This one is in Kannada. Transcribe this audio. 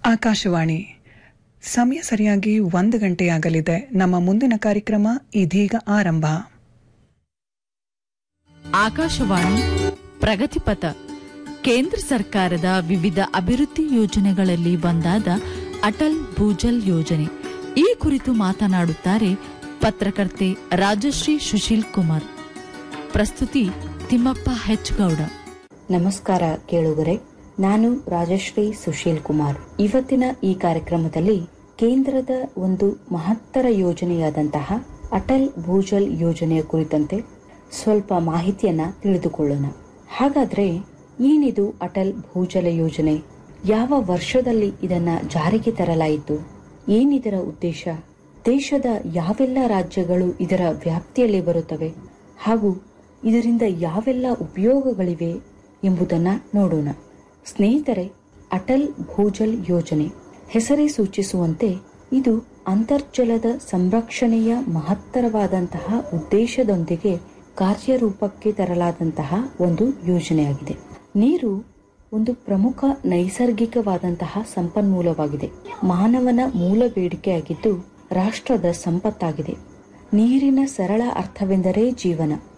ಆಕಾಶವಾಣಿ ಸಮಯ ಸರಿಯಾಗಿ ಒಂದು ಗಂಟೆಯಾಗಲಿದೆ ನಮ್ಮ ಮುಂದಿನ ಕಾರ್ಯಕ್ರಮ ಇದೀಗ ಆರಂಭ ಆಕಾಶವಾಣಿ ಪ್ರಗತಿಪಥ ಕೇಂದ್ರ ಸರ್ಕಾರದ ವಿವಿಧ ಅಭಿವೃದ್ಧಿ ಯೋಜನೆಗಳಲ್ಲಿ ಒಂದಾದ ಅಟಲ್ ಭೂಜಲ್ ಯೋಜನೆ ಈ ಕುರಿತು ಮಾತನಾಡುತ್ತಾರೆ ಪತ್ರಕರ್ತೆ ರಾಜಶ್ರೀ ಸುಶೀಲ್ ಕುಮಾರ್ ಪ್ರಸ್ತುತಿ ತಿಮ್ಮಪ್ಪ ಹೆಚ್ ಗೌಡ ನಮಸ್ಕಾರ ಕೇಳುಗರೆ ನಾನು ರಾಜಶ್ರೀ ಸುಶೀಲ್ ಕುಮಾರ್ ಇವತ್ತಿನ ಈ ಕಾರ್ಯಕ್ರಮದಲ್ಲಿ ಕೇಂದ್ರದ ಒಂದು ಮಹತ್ತರ ಯೋಜನೆಯಾದಂತಹ ಅಟಲ್ ಭೂಜಲ್ ಯೋಜನೆಯ ಕುರಿತಂತೆ ಸ್ವಲ್ಪ ಮಾಹಿತಿಯನ್ನ ತಿಳಿದುಕೊಳ್ಳೋಣ ಹಾಗಾದ್ರೆ ಏನಿದು ಅಟಲ್ ಭೂಜಲ ಯೋಜನೆ ಯಾವ ವರ್ಷದಲ್ಲಿ ಇದನ್ನ ಜಾರಿಗೆ ತರಲಾಯಿತು ಏನಿದರ ಉದ್ದೇಶ ದೇಶದ ಯಾವೆಲ್ಲ ರಾಜ್ಯಗಳು ಇದರ ವ್ಯಾಪ್ತಿಯಲ್ಲಿ ಬರುತ್ತವೆ ಹಾಗೂ ಇದರಿಂದ ಯಾವೆಲ್ಲ ಉಪಯೋಗಗಳಿವೆ ಎಂಬುದನ್ನ ನೋಡೋಣ ಸ್ನೇಹಿತರೆ ಅಟಲ್ ಭೂಜಲ್ ಯೋಜನೆ ಹೆಸರೇ ಸೂಚಿಸುವಂತೆ ಇದು ಅಂತರ್ಜಲದ ಸಂರಕ್ಷಣೆಯ ಮಹತ್ತರವಾದಂತಹ ಉದ್ದೇಶದೊಂದಿಗೆ ಕಾರ್ಯರೂಪಕ್ಕೆ ತರಲಾದಂತಹ ಒಂದು ಯೋಜನೆಯಾಗಿದೆ ನೀರು ಒಂದು ಪ್ರಮುಖ ನೈಸರ್ಗಿಕವಾದಂತಹ ಸಂಪನ್ಮೂಲವಾಗಿದೆ ಮಾನವನ ಮೂಲ ಬೇಡಿಕೆಯಾಗಿದ್ದು ರಾಷ್ಟ್ರದ ಸಂಪತ್ತಾಗಿದೆ ನೀರಿನ ಸರಳ ಅರ್ಥವೆಂದರೆ ಜೀವನ